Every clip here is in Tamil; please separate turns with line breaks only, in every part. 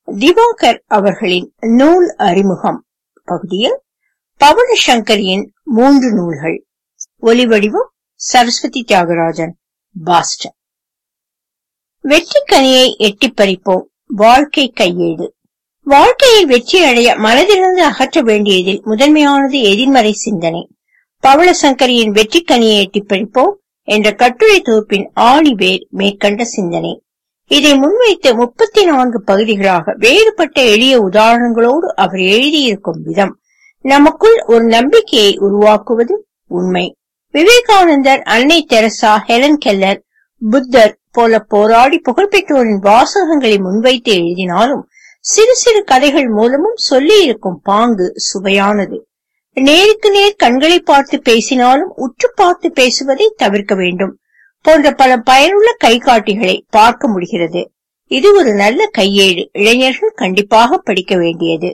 திவாகர் அவர்களின் நூல் அறிமுகம் பகுதியில் பவனசங்கரியின் மூன்று நூல்கள் ஒலிவடிவம் சரஸ்வதி தியாகராஜன் பாஸ்டன் வெற்றி கனியை எட்டிப் பறிப்போம் வாழ்க்கை கையேடு வாழ்க்கையில் வெற்றி அடைய மனதிலிருந்து அகற்ற வேண்டியதில் முதன்மையானது எதிர்மறை சிந்தனை பவளசங்கரியின் வெற்றி கனியை எட்டிப் பறிப்போம் என்ற கட்டுரை தொகுப்பின் ஆணிவேர் மேற்கண்ட சிந்தனை இதை முன்வைத்து முப்பத்தி நான்கு பகுதிகளாக வேறுபட்ட எளிய உதாரணங்களோடு அவர் எழுதியிருக்கும் விதம் நமக்குள் ஒரு நம்பிக்கையை உருவாக்குவது உண்மை விவேகானந்தர் அன்னை தெரசா ஹெலன் கெல்லர் புத்தர் போல போராடி புகழ்பெற்றோரின் வாசகங்களை முன்வைத்து எழுதினாலும் சிறு சிறு கதைகள் மூலமும் சொல்லியிருக்கும் பாங்கு சுவையானது நேருக்கு நேர் கண்களை பார்த்து பேசினாலும் உற்று பார்த்து பேசுவதை தவிர்க்க வேண்டும் போன்ற பல பயனுள்ள கைகாட்டிகளை பார்க்க முடிகிறது இது ஒரு நல்ல கையேடு இளைஞர்கள் கண்டிப்பாக படிக்க வேண்டியது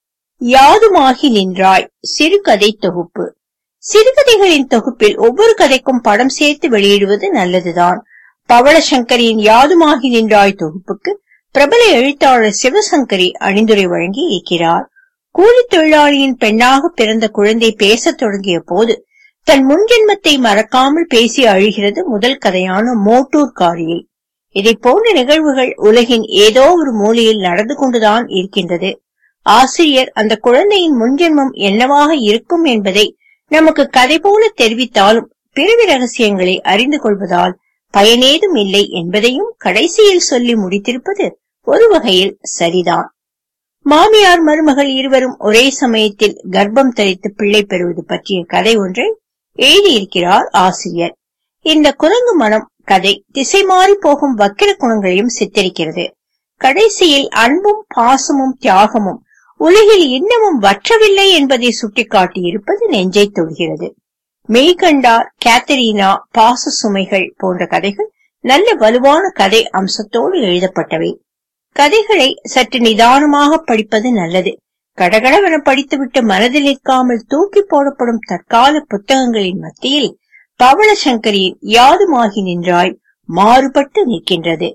யாதுமாகி நின்றாய் சிறுகதை தொகுப்பு சிறுகதைகளின் தொகுப்பில் ஒவ்வொரு கதைக்கும் படம் சேர்த்து வெளியிடுவது நல்லதுதான் பவளசங்கரியின் யாதுமாகி நின்றாய் தொகுப்புக்கு பிரபல எழுத்தாளர் சிவசங்கரி அணிந்துரை வழங்கி இருக்கிறார் கூலி தொழிலாளியின் பெண்ணாக பிறந்த குழந்தை பேசத் தொடங்கிய போது தன் முன்ஜென்மத்தை மறக்காமல் பேசி அழுகிறது முதல் கதையான மோட்டூர் காரியில் இதை போன்ற நிகழ்வுகள் உலகின் ஏதோ ஒரு மூலையில் நடந்து கொண்டுதான் இருக்கின்றது ஆசிரியர் அந்த குழந்தையின் முன்ஜென்மம் என்னவாக இருக்கும் என்பதை நமக்கு கதை போல தெரிவித்தாலும் பிறவி ரகசியங்களை அறிந்து கொள்வதால் பயனேதும் இல்லை என்பதையும் கடைசியில் சொல்லி முடித்திருப்பது ஒரு வகையில் சரிதான் மாமியார் மருமகள் இருவரும் ஒரே சமயத்தில் கர்ப்பம் தரித்து பிள்ளை பெறுவது பற்றிய கதை ஒன்றை எழுதியிருக்கிறார் ஆசிரியர் இந்த குரங்கு மனம் கதை திசை மாறி போகும் வக்கிர குணங்களையும் சித்தரிக்கிறது கடைசியில் அன்பும் பாசமும் தியாகமும் உலகில் இன்னமும் வற்றவில்லை என்பதை சுட்டிக்காட்டியிருப்பது நெஞ்சை தொடுகிறது மெய்கண்டார் கேத்தரீனா பாச சுமைகள் போன்ற கதைகள் நல்ல வலுவான கதை அம்சத்தோடு எழுதப்பட்டவை கதைகளை சற்று நிதானமாக படிப்பது நல்லது கடகடவென படித்துவிட்டு மனதில் நிற்காமல் தூக்கி போடப்படும் தற்கால புத்தகங்களின் மத்தியில் பவளசங்கரியின் யாதுமாகி நின்றாய் மாறுபட்டு நிற்கின்றது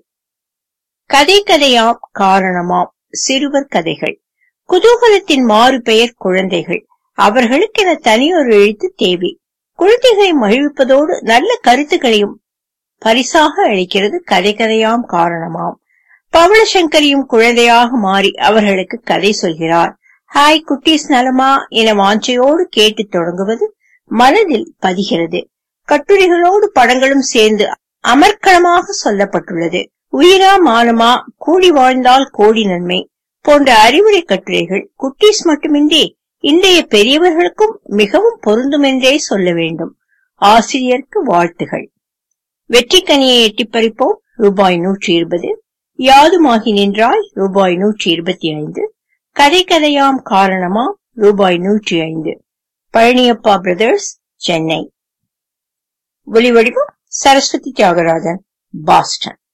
கதை கதையாம் காரணமாம் சிறுவர் கதைகள் குதூகலத்தின் மாறு பெயர் குழந்தைகள் அவர்களுக்கென தனியொரு எழுத்து தேவை குழந்தைகளை மகிழ்விப்பதோடு நல்ல கருத்துக்களையும் பரிசாக அளிக்கிறது கதை கதையாம் காரணமாம் பவளசங்கரியும் குழந்தையாக மாறி அவர்களுக்கு கதை சொல்கிறார் ஹாய் குட்டீஸ் நலமா என வாஞ்சையோடு கேட்டு தொடங்குவது மனதில் பதிகிறது கட்டுரைகளோடு படங்களும் சேர்ந்து அமர்க்களமாக சொல்லப்பட்டுள்ளது உயிரா மானமா கூடி வாழ்ந்தால் கோடி நன்மை போன்ற அறிவுரை கட்டுரைகள் குட்டீஸ் மட்டுமின்றி இன்றைய பெரியவர்களுக்கும் மிகவும் பொருந்துமென்றே சொல்ல வேண்டும் ஆசிரியருக்கு வாழ்த்துகள் வெற்றி கனியை எட்டி பறிப்போம் ரூபாய் நூற்றி இருபது யாதுமாகி நின்றாய் ரூபாய் நூற்றி இருபத்தி ஐந்து கதை கதையாம் காரணமா ரூபாய் நூற்றி ஐந்து பழனியப்பா பிரதர்ஸ் சென்னை ஒளிவடிவம் சரஸ்வதி தியாகராஜன் பாஸ்டன்